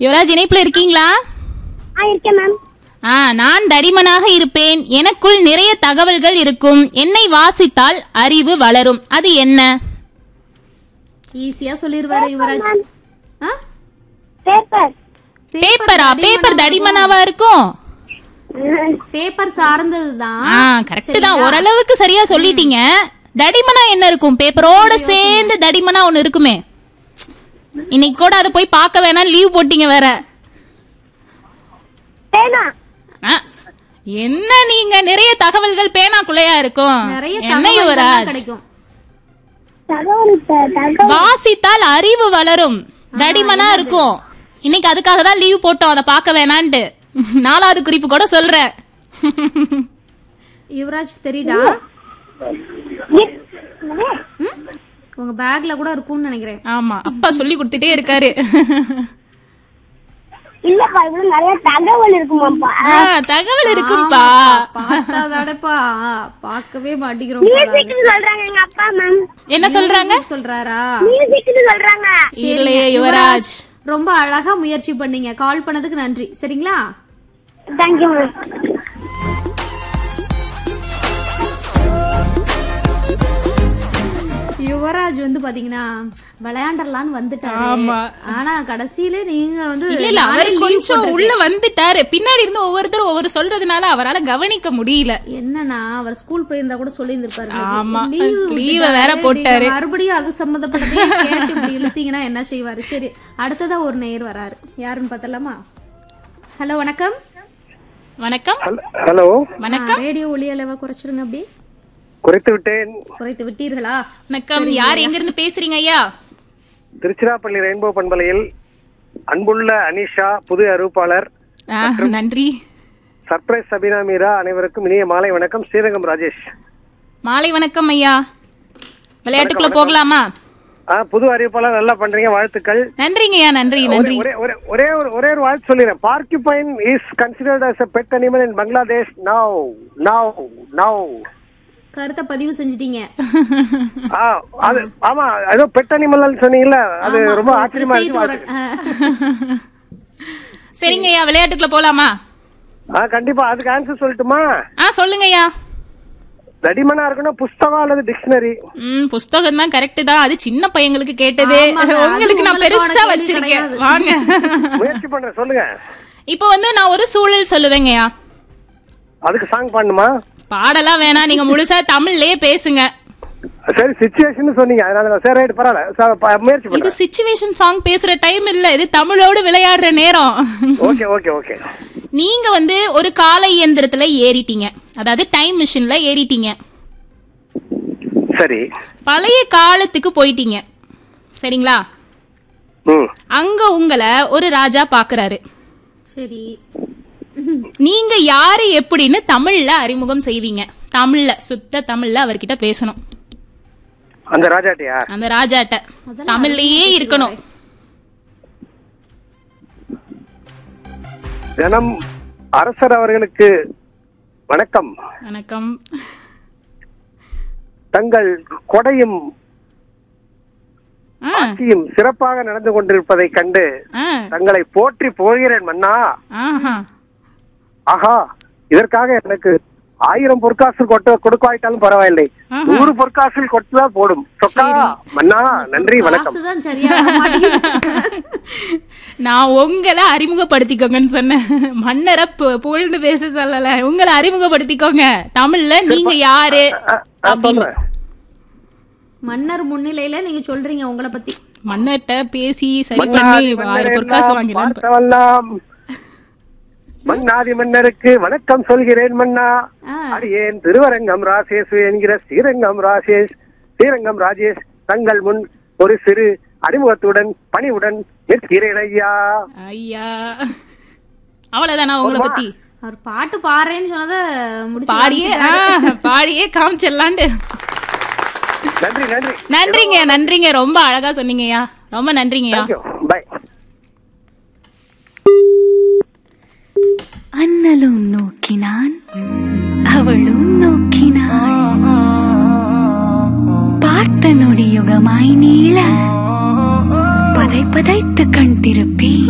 யுவராஜ் இணைப்புல இருக்கீங்களா ஆ இருக்கேன் மேம் ஆ நான் தடிமனாக இருப்பேன் எனக்குள் நிறைய தகவல்கள் இருக்கும் என்னை வாசித்தால் அறிவு வளரும் அது என்ன ஈஸியா சொல்லிருவாரு யுவராஜ் ஆ? பேப்பர் பேப்பரா பேப்பர் தடிமனாவா இருக்கும் பேப்பர் சார்ந்ததுதான் ஆ கரெக்ட் தான் ஓரளவுக்கு சரியா சொல்லிட்டீங்க தடிமனா என்ன இருக்கும் பேப்பரோட சேர்ந்து தடிமனா ஒண்ணு இருக்குமே இன்னைக்கு கூட அதை போய் பார்க்க வேணாம் லீவ் போட்டீங்க வேற பேனா ஆ, என்ன நீங்க நிறைய தகவல்கள் பேனாக்குள்ளையா இருக்கும் நிறைய என்ன தகவல்கள் யுவராஜ் கிடைக்கும் தகவல் த- தகவல் வாசித்தால் அறிவு வளரும் தடிமனா இருக்கும் இன்னைக்கு அதுக்காக தான் லீவ் போட்டோம் அதை பார்க்க வேணான்ட்டு நாலாவது குறிப்பு கூட சொல்றேன் யுவராஜ் தெரியுதா இ- ம்? உங்க பேக்ல கூட இருக்கும்னு நினைக்கிறேன் ஆமா அப்பா சொல்லி கொடுத்துட்டே இருக்காரு இல்லப்பா இவ்வளவு நிறைய தகவல் இருக்குமாப்பா ஆ, தகவல் இருக்குப்பா பார்த்தாதாடப்பா பார்க்கவே மாட்டேங்கிறோம் மியூசிக்னு சொல்றாங்க எங்க அப்பா மேம் என்ன சொல்றாங்க சொல்றாரா மியூசிக்னு சொல்றாங்க இல்லையே யுவராஜ் ரொம்ப அழகா முயற்சி பண்ணீங்க கால் பண்ணதுக்கு நன்றி சரிங்களா தேங்க்யூ மேம் யுவராஜ் வந்து பாத்தீங்கன்னா விளையாண்டலான்னு வந்துட்டாரு ஆமா. ஆனா கடைசியில நீங்க வந்து இல்ல இல்ல நானே அவர் leave கொஞ்சம் போட்டிருக்கேன். உள்ள வந்துட்டாரு பின்னாடி இருந்து ஒவ்வொருத்தரும் ஒவ்வொரு சொல்றதுனால அவரால கவனிக்க முடியல என்னன்னா அவர் ஸ்கூல் போயிருந்தா கூட சொல்லி ஆமா. இருந்திருப்பாரு leave அ வேற போட்டாரு. மறுபடியும் அது சம்மந்தப்பட்டதே கேட்டு இப்படி இழுத்தீங்கன்னா என்ன செய்வாரு சரி அடுத்ததா ஒரு நேர் வராரு யாருன்னு பார்த்தலாமா ஹலோ வணக்கம் வணக்கம் ஹலோ வணக்கம் ரேடியோ ஒளி அளவை குறைச்சிருங்க அப்படி குறைத்து விட்டேன் குறைத்து விட்டீர்களா வணக்கம் யார் எங்க இருந்து பேசுறீங்க ஐயா திருச்சிராப்பள்ளி ரெயின்போ பண்பலையில் அன்புள்ள அனிஷா புது அறிவிப்பாளர் ஆ, நன்றி சர்ப்ரைஸ் சபீனா மீரா அனைவருக்கும் இனிய மாலை வணக்கம் ஸ்ரீரங்கம் ராஜேஷ் மாலை வணக்கம் ஐயா விளையாட்டுக்குள்ள போகலாமா ஆ புது அறிவிப்பாளர் நல்லா பண்றீங்க வாழ்த்துக்கள் நன்றிங்க ஐயா நன்றி நன்றி ஒரே ஒரே ஒரே ஒரு ஒரே ஒரு வாழ்த்து சொல்லிடுறேன் porcupine is considered as a pet animal in Bangladesh now now now கருத்தை பதிவு செஞ்சிட்டீங்க ஆ அது ஆமா ஏதோ பெட் அனிமல் சொன்னீங்கல்ல அது ஆமா, ரொம்ப ஒரு ஆச்சரியமா திசை இருக்கு தோறல். ஆ. சரிங்க ஐயா விளையாட்டுக்குள்ள போலாமா ஆ கண்டிப்பா அதுக்கு ஆன்சர் சொல்லட்டுமா ஆ சொல்லுங்க ஐயா தடிமனா இருக்கணும் புஸ்தகம் அல்லது டிக்ஷனரி ம் புஸ்தகம் தான் கரெக்ட் தான் அது சின்ன பையங்களுக்கு கேட்டது ஆமாங்க, அது உங்களுக்கு நான் உங்களுக்கான பெருசா கேள்வி வச்சிருக்கேன் கிடையாது. வாங்க முயற்சி பண்றேன் சொல்லுங்க இப்போ வந்து நான் ஒரு சூழல் சொல்லுவேங்கய்யா அதுக்கு சாங் பாடணுமா பாடலாம் வேணாம் நீங்க முழுசா தமிழ்லயே பேசுங்க சரி சுச்சுவேஷன் சொன்னீங்க அதனால தான். சரி ரைட் பரவாயில்ல ச- ப- முயற்சி இது பண்றேன் சிச்சுவேஷன் சாங் பேசுற டைம் இல்ல இது தமிழோடு விளையாடுற நேரம் ஓகே ஓகே ஓகே நீங்க வந்து ஒரு கால இயந்திரத்துல ஏறிட்டீங்க அதாவது டைம் மிஷின்ல ஏறிட்டீங்க சரி பழைய காலத்துக்கு போயிட்டீங்க சரிங்களா ம் அங்க உங்களை ஒரு ராஜா பாக்குறாரு சரி நீங்க யாரு எப்படின்னு தமிழ்ல அறிமுகம் செய்வீங்க தமிழ்ல சுத்த தமிழ்ல அவர்கிட்ட பேசணும் அந்த ராஜாட்டியா அந்த ராஜாட்ட அதெல்லாம் தமிழ்லயே இருக்கணும் தினம் அரசர் அவர்களுக்கு வணக்கம் வணக்கம் தங்கள் கொடையும் ஆ, ஆட்சியும் சிறப்பாக நடந்து கொண்டிருப்பதை கண்டு ஆ, தங்களை போற்றி போகிறேன் மன்னா ஆஹா. ஆஹா இதற்காக எனக்கு ஆயிரம் பொற்காசு கொட்ட கொடுக்காவிட்டாலும் பரவாயில்லை ஆஹா. நூறு பொற்காசில் கொட்டுதா போடும் சொக்கா மன்னா நன்றி வணக்கம் காசுதான் சரியா வர மாட்டேங்குது. நான் உங்களை அறிமுகப்படுத்திக்கோங்கன்னு சொன்னேன் மன்னரை பு- புகழ்ந்து பேச சொல்லல உங்களை அறிமுகப்படுத்திக்கோங்க தமிழ்ல நீங்க யாரு அ, அ, சொல்றேன் மன்னர் முன்னிலையில நீங்க சொல்றீங்க உங்களை பத்தி மன்னர்கிட்ட பேசி சரி மன்னாதி பண்ணி ஆயிரம் மன்னர் பொற்காசு எல்லாம் வாங்கிடலாம் பார்த்தவெல்லாம் மன்னாதி மன்னருக்கு வணக்கம் சொல்கிறேன் மன்னா ஆ. அடியேன் திருவரங்கம் ராசேஷ் என்கிற ஸ்ரீரங்கம் ராசேஷ் ஸ்ரீரங்கம் ராஜேஷ் தங்கள் முன் ஒரு சிறு அறிமுகத்துடன் பணிவுடன் நிற்கிறேன் ஐயா ஐயா அவ்வளவுதானா உங்களை போதுமா? பத்தி அவர் பாட்டு பாடுறேன்னு சொன்னதை முடிச்சு பாடியே ஆ, பாடியே காமிச்சிடலான்ட்டு நன்றி நன்றி நன்றிங்க நன்றிங்க ரொம்ப அழகா சொன்னீங்கய்யா ரொம்ப நன்றிங்கய்யா தேங்க்யூ பை அண்ணலும் நோக்கினான் அவளும் நோக்கினாள் பார்த்த நொடியுகமாய் நீள பதை பதைத்து கண் திருப்பி